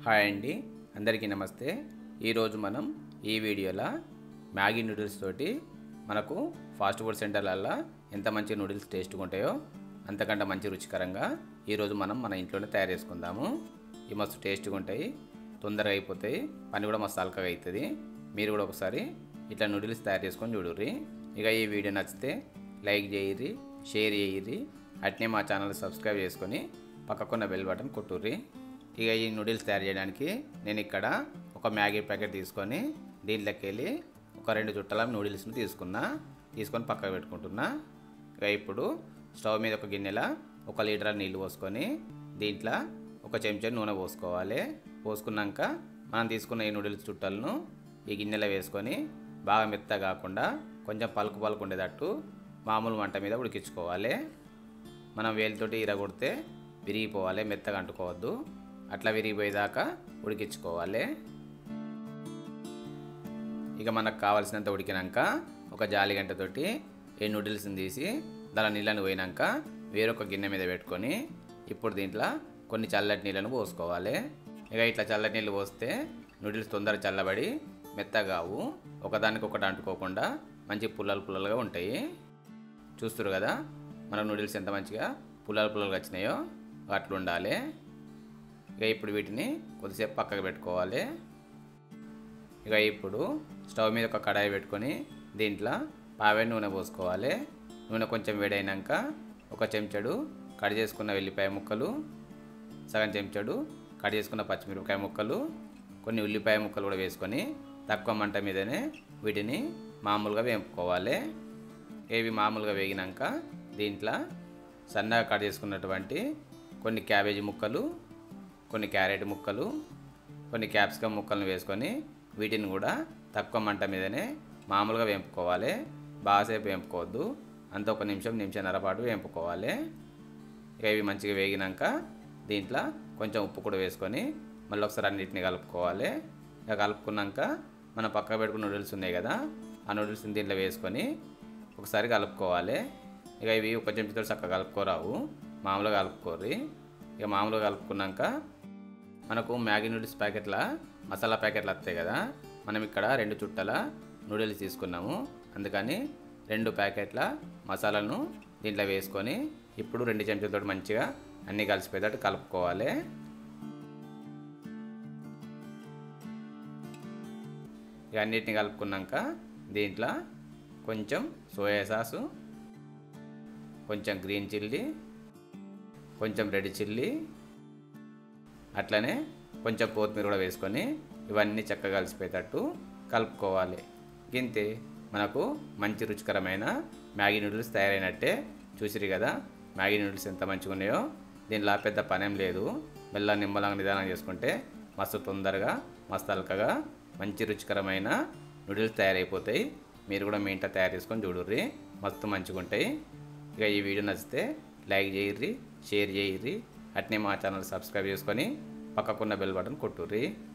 hi అండి అందరికీ నమస్తే ఈరోజు మనం ఈ వీడియోలో మ్యాగీ నూడిల్స్ తోటి మనకు ఫాస్ట్ ఫుడ్ సెంటర్లల్లో ఎంత మంచి నూడిల్స్ టేస్ట్గా ఉంటాయో అంతకంటే మంచి రుచికరంగా ఈరోజు మనం మన ఇంట్లోనే తయారు చేసుకుందాము ఇవి మస్తు టేస్ట్గా ఉంటాయి తొందరగా అయిపోతాయి పని కూడా మస్తు అల్కగా అవుతుంది మీరు కూడా ఒకసారి ఇట్లా నూడిల్స్ తయారు చేసుకొని చూడుర్రి ఇక ఈ వీడియో నచ్చితే లైక్ చేయర్రి షేర్ చేయర్రి అట్నే మా ఛానల్ సబ్స్క్రైబ్ చేసుకొని పక్కకున్న బెల్ బటన్ కొట్టుర్రి ఇక ఈ నూడిల్స్ తయారు చేయడానికి నేను ఇక్కడ ఒక మ్యాగీ ప్యాకెట్ తీసుకొని దీంట్లోకి వెళ్ళి ఒక రెండు చుట్టల నూడిల్స్ని తీసుకున్నా తీసుకొని పక్కకు పెట్టుకుంటున్నా ఇక ఇప్పుడు స్టవ్ మీద ఒక గిన్నెల ఒక లీటర్ నీళ్ళు పోసుకొని దీంట్లో ఒక చెంచా నూనె పోసుకోవాలి పోసుకున్నాక మనం తీసుకున్న ఈ నూడిల్స్ చుట్టలను ఈ గిన్నెలో వేసుకొని బాగా మెత్త కాకుండా కొంచెం పలుకు పలుకు ఉండేటట్టు మామూలు మంట మీద ఉడికించుకోవాలి మనం వేలితోటి ఇరగొడితే విరిగిపోవాలి మెత్తగా అంటుకోవద్దు అట్లా విరిగిపోయేదాకా ఉడికించుకోవాలి ఇక మనకు కావాల్సినంత ఉడికినాక ఒక జాలి గంటతోటి ఈ నూడిల్స్ని తీసి దాని నీళ్ళని పోయినాక వేరొక గిన్నె మీద పెట్టుకొని ఇప్పుడు దీంట్లో కొన్ని చల్లటి నీళ్ళను పోసుకోవాలి ఇక ఇట్లా చల్లటి నీళ్ళు పోస్తే నూడిల్స్ తొందర చల్లబడి మెత్తగావు ఒకదానికి ఒకటి అంటుకోకుండా మంచి పుల్లలు పుల్లలుగా ఉంటాయి చూస్తారు కదా మన నూడిల్స్ ఎంత మంచిగా పుల్లలు పుల్లలుగా వచ్చినాయో అట్లా ఉండాలి ఇక ఇప్పుడు వీటిని కొద్దిసేపు పక్కకు పెట్టుకోవాలి ఇక ఇప్పుడు స్టవ్ మీద ఒక కడాయి పెట్టుకొని దీంట్లో పావే నూనె పోసుకోవాలి నూనె కొంచెం వేడైనాక ఒక చెంచాడు కట్ చేసుకున్న వెల్లిపాయ ముక్కలు సగం చెంచాడు కట్ చేసుకున్న పచ్చిమిరపకాయ ముక్కలు కొన్ని ఉల్లిపాయ ముక్కలు కూడా వేసుకొని తక్కువ మంట మీదనే వీటిని మామూలుగా వేపుకోవాలి ఇవి మామూలుగా వేగినాక దీంట్లో సన్నగా కట్ చేసుకున్నటువంటి కొన్ని క్యాబేజీ ముక్కలు కొన్ని క్యారెట్ ముక్కలు కొన్ని క్యాప్సికమ్ ముక్కలను వేసుకొని వీటిని కూడా తక్కువ మంట మీదనే మామూలుగా వేపుకోవాలి బాగాసేపు వేపుకోవద్దు అంత ఒక నిమిషం నిమిషన్నర పాటు వేపుకోవాలి ఇక ఇవి మంచిగా వేగినాక దీంట్లో కొంచెం ఉప్పు కూడా వేసుకొని మళ్ళీ ఒకసారి అన్నిటిని కలుపుకోవాలి ఇక కలుపుకున్నాక మనం పక్క పెట్టుకున్న నూడిల్స్ ఉన్నాయి కదా ఆ నూడిల్స్ని దీంట్లో వేసుకొని ఒకసారి కలుపుకోవాలి ఇక ఇవి ఒక చెంచాతో చక్కగా కలుపుకోరావు మామూలుగా కలుపుకోర్రి ఇక మామూలుగా కలుపుకున్నాక మనకు మ్యాగీ నూడిల్స్ ప్యాకెట్ల మసాలా ప్యాకెట్లు వస్తాయి కదా మనం ఇక్కడ రెండు చుట్టల నూడిల్స్ తీసుకున్నాము అందుకని రెండు ప్యాకెట్ల మసాలాను దీంట్లో వేసుకొని ఇప్పుడు రెండు చెంచాలతో మంచిగా అన్నీ కలిసిపోయేటట్టు కలుపుకోవాలి ఇక అన్నిటిని కలుపుకున్నాక దీంట్లో కొంచెం సోయా సాసు కొంచెం గ్రీన్ చిల్లీ కొంచెం రెడ్ చిల్లీ అట్లనే కొంచెం కొత్తిమీర కూడా వేసుకొని ఇవన్నీ చక్కగా కలిసిపోయేటట్టు కలుపుకోవాలి గింతే మనకు మంచి రుచికరమైన మ్యాగీ నూడిల్స్ తయారైనట్టే చూసిరు కదా మ్యాగీ నూడిల్స్ ఎంత మంచిగా ఉన్నాయో దీనిలో పెద్ద పనేం లేదు మెల్ల నిమ్మలంగా నిదానం చేసుకుంటే మస్తు తొందరగా మస్తు అల్కగా మంచి రుచికరమైన నూడిల్స్ తయారైపోతాయి మీరు కూడా మీ ఇంట్లో తయారు చేసుకొని చూడుర్రి మస్తు మంచిగా ఉంటాయి ఇక ఈ వీడియో నచ్చితే లైక్ చేయర్రి షేర్ చేయర్రి అట్నే మా ఛానల్ సబ్స్క్రైబ్ చేసుకొని పక్కకున్న బెల్ బటన్ కొట్టుర్రి